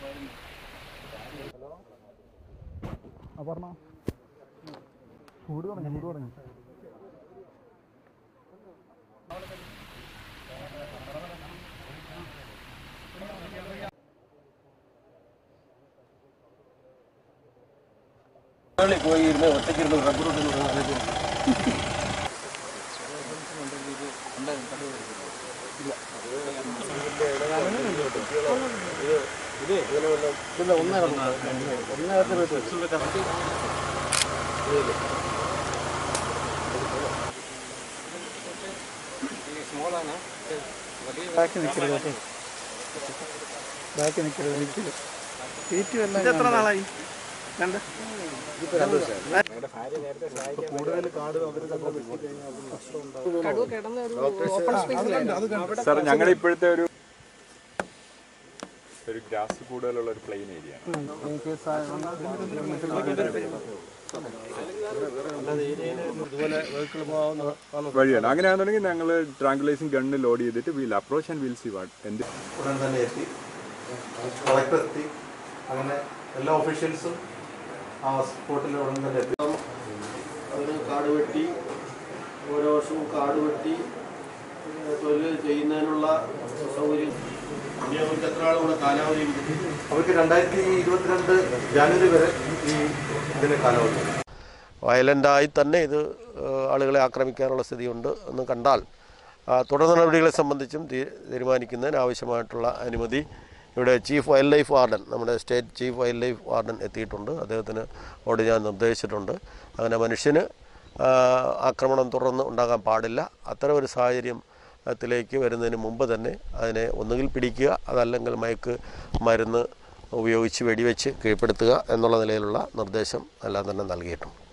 ആ പറഞ്ഞോ ചൂട് തുടങ്ങി ചൂട് തുടങ്ങി പോയി ഇരുന്ന് ഒറ്റയ്ക്കിരുന്ന് റബ്ബർ ബാക്കി നിൽക്കരുത് കേട്ടോ ബാക്കി നിൽക്കരുത് നിൽക്കരുത് സീറ്റ് വല്ല എത്ര നാളായി രണ്ട് കൂടുതൽ കാട് അവർ സാർ ഞങ്ങളുടെ ഇപ്പോഴത്തെ ഒരു ഒരു ഗ്രാസ് കൂടുതലുള്ള ഒരു പ്ലെയിൻ ഏരിയ ഇതുപോലെ വെഹിക്കിൾ പോകാവുന്ന വഴിയാണ് അങ്ങനെയാണെന്നുണ്ടെങ്കിൽ ഞങ്ങൾ ട്രാങ്കുലൈസിങ് ഗണ്ണ് ലോഡ് ചെയ്തിട്ട് will approach and will see what എന്ത് ഉടൻ തന്നെ എത്തി കളക്ടർ എത്തി അങ്ങനെ എല്ലാ ഒഫീഷ്യൽസും ആ സ്പോട്ടിൽ ഉടൻ തന്നെ എത്തി അവർ കാട് വെട്ടി ഓരോ വർഷവും കാട് വെട്ടി ഏഹ്, തൊഴിൽ ചെയ്യുന്നതിനുള്ള സൗകര്യം ഇനി അവർക്ക് എത്ര ആളുകൂടെ കാലാവധി ഉണ്ട്? അവർക്ക് രണ്ടായിരത്തി ഇരുപത്തിരണ്ട് ജാനുവരി വരെ ഈ ഇതിന് കാലാവധി വയലൻ്റായി തന്നെ ഇത് ഏഹ്, ആളുകളെ ആക്രമിക്കാനുള്ള സ്ഥിതിയുണ്ട് എന്ന് കണ്ടാൽ ആ, തുടർ നടപടികളെ സംബന്ധിച്ചും തീ- തീരുമാനിക്കുന്നതിന് ആവശ്യമായിട്ടുള്ള അനുമതി ഇവിടെ ചീഫ് വൈൽഡ് ലൈഫ് വാർഡൻ നമ്മുടെ state chief wildlife warden എത്തിയിട്ടുണ്ട് അദ്ദേഹത്തിന് ഓട് ഞാൻ നിർദ്ദേശിച്ചിട്ടുണ്ട് അങ്ങനെ മനുഷ്യന് ആ, ആക്രമണം തുടർന്ന് ഉണ്ടാകാൻ പാടില്ല അത്തരം ഒരു സാഹചര്യത്തിലേക്ക് വരുന്നതിന് മുമ്പ് തന്നെ അതിനെ ഒന്നുകിൽ പിടിക്കുക അതല്ലെങ്കിൽ മയക്ക് മരുന്ന് ഉപയോഗിച്ച് വെടിവെച്ച് കീഴ്പ്പെടുത്തുക എന്നുള്ള നിലയിലുള്ള നിർദ്ദേശം എല്ലാം തന്നെ നൽകിയിട്ടുണ്ട്